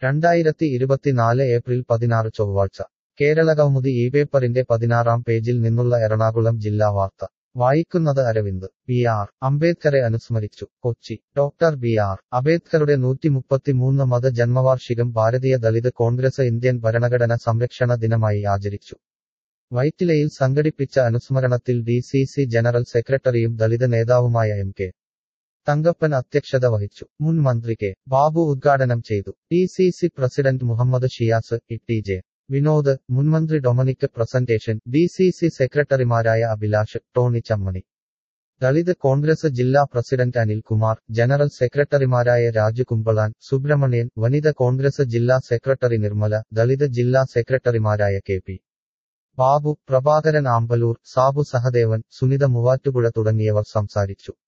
രണ്ടായിരത്തി ഇരുപത്തിനാല് ഏപ്രിൽ പതിനാറ് ചൊവ്വാഴ്ച കേരളകൗമുദി ഈ പേപ്പറിന്റെ പതിനാറാം പേജിൽ നിന്നുള്ള എറണാകുളം ജില്ലാ വാർത്ത വായിക്കുന്നത് അരവിന്ദ് ബി ആർ അംബേദ്കറെ അനുസ്മരിച്ചു കൊച്ചി ഡോക്ടർ ബി ആർ അംബേദ്കറുടെ നൂറ്റിമുപ്പത്തിമൂന്ന് മത ജന്മവാർഷികം ഭാരതീയ ദളിത് കോൺഗ്രസ് ഇന്ത്യൻ ഭരണഘടന സംരക്ഷണ ദിനമായി ആചരിച്ചു വൈറ്റിലയിൽ സംഘടിപ്പിച്ച അനുസ്മരണത്തിൽ ഡി സി സി ജനറൽ സെക്രട്ടറിയും ദളിത് നേതാവുമായ എം കെ തങ്കപ്പൻ അധ്യക്ഷത വഹിച്ചു മുൻ മന്ത്രി കെ ബാബു ഉദ്ഘാടനം ചെയ്തു D C C president Muhammad Shiyas E T J Vinod മുൻമന്ത്രി Dominic Presentation D C C സെക്രട്ടറിമാരായ അഭിലാഷ് ടോണി ചമ്മണി ദളിത് കോൺഗ്രസ് ജില്ലാ പ്രസിഡന്റ് അനിൽകുമാർ ജനറൽ സെക്രട്ടറിമാരായ രാജു കുമ്പളാൻ സുബ്രഹ്മണ്യൻ വനിത കോൺഗ്രസ് ജില്ലാ സെക്രട്ടറി നിർമ്മല ദളിത് ജില്ലാ സെക്രട്ടറിമാരായ കെ പി ബാബു പ്രഭാകരൻ ആമ്പലൂർ സാബു സഹദേവൻ സുനിത മൂവാറ്റുപുഴ തുടങ്ങിയവർ സംസാരിച്ചു